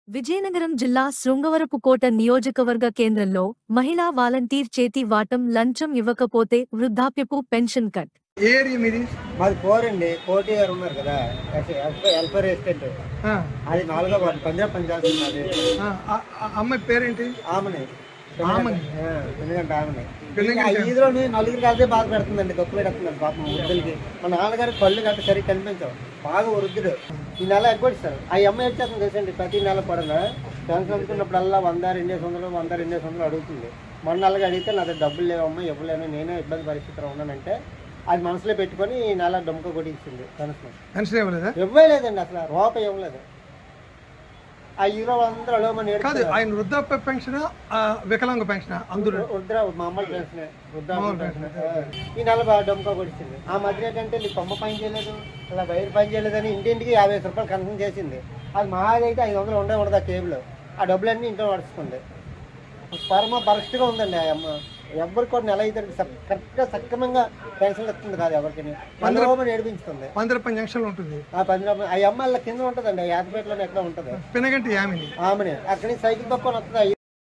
విజయనగరం జిల్లా శృంగవరపుకోట నియోజకవర్గ కేంద్రంలో మహిళా వాలంటీర్ చేతి వాటం లంచం ఇవ్వకపోతే వృద్ధాప్యపు పెన్షన్ కట్ ఏ ఏరియా మీది మాది కోరండి కోటి గారు ఉన్నారు కదా వెల్ఫేర్ ఎస్టేట్ ఆ, అది నాలుగో వార్డు పంజాబ్ పంచాయతీ ఉన్నది ఆ, ఆ- ఆ అమ్మాయి పేరేంటి ఆమెని ఆమెని? ఆ, ఎందుకంటే ఆమెని ఎందుకంటే? ఆ ఈదులోని నలుగురికి అదే బాధ పెడుతుందండి గొప్ప పెడుతుందండి పాపం వృద్ధులకి మా నాన్నగారు కళ్ళు గట్ట సరిగ్గా కనిపించవు బాగా వృద్ధుడు ఈ నెల ఎగ్గొడిస్తారు ఆ అమ్మాయి వచ్చేస్తుంది తెలుసండి ప్రతి నెల కూడా పెన్షన్ అందుకున్నప్పుడల్లా వంద రెండేసి వందలు వంద రెండేసి వందలు అడుగుతుంది మొన్న నెలగా అడిగితే నా దగ్గర డబ్బులు లేవమ్మా ఇవ్వలేను నేనే ఇబ్బంది పరిస్థితిలో ఉన్నానంటే అది మనసులో పెట్టుకొని ఈ నెల డొంక కొట్టి ఇచ్చింది పెన్షన్ పెన్షన్ ఇవ్వలేదా ఇవ్వలేదండి అసలు రూపాయి ఇవ్వలేదు ఆ ఇరవై వందలు అడగమని కాదు ఏడుస్తున్నారు. ఆయన వృద్ధాప్య పెన్షన్ వికలాంగ పెన్షన్ అందులో వృద్ధ మామూలు పెన్షన్ వృద్ధాప్య పెన్షన్ ఈ నెల బాగా డొంక కొడిచింది ఆ మధ్య ఏంటంటే నీకు కొమ్మ పని చేయలేదు అలా వైర్ పని చేయలేదని ఇంటింటికి యాభై ఐదు రూపాయలు కన్ఫర్మ్ చేసింది అది మాది అయితే ఐదు వందలు ఉండే ఉండదు ఆ కేబుల్ ఆ డబ్బులన్నీ ఇంట్లో నడుస్తుంది పరమ బరస్ట్గా ఉందండి ఆ అమ్మ ఎవరికి కూడా నెల అయితే కరెక్ట్గా సక్రమంగా పెన్షన్ ఇస్తుంది కాదు ఎవరికి పంద్రహోమని ఏడిపించుతుంది పందిరపై జంక్షన్లో ఉంటుంది ఆ పంద్రహోమం ఆ అమ్మ వాళ్ళ కింద ఉంటుందండి ఆ యాదపేటలోనే ఎక్కడ ఉంటుంది పినగంటి యామిని ఆమెనే అక్కడి నుంచి సైకిల్ పక్కన వస్తుంది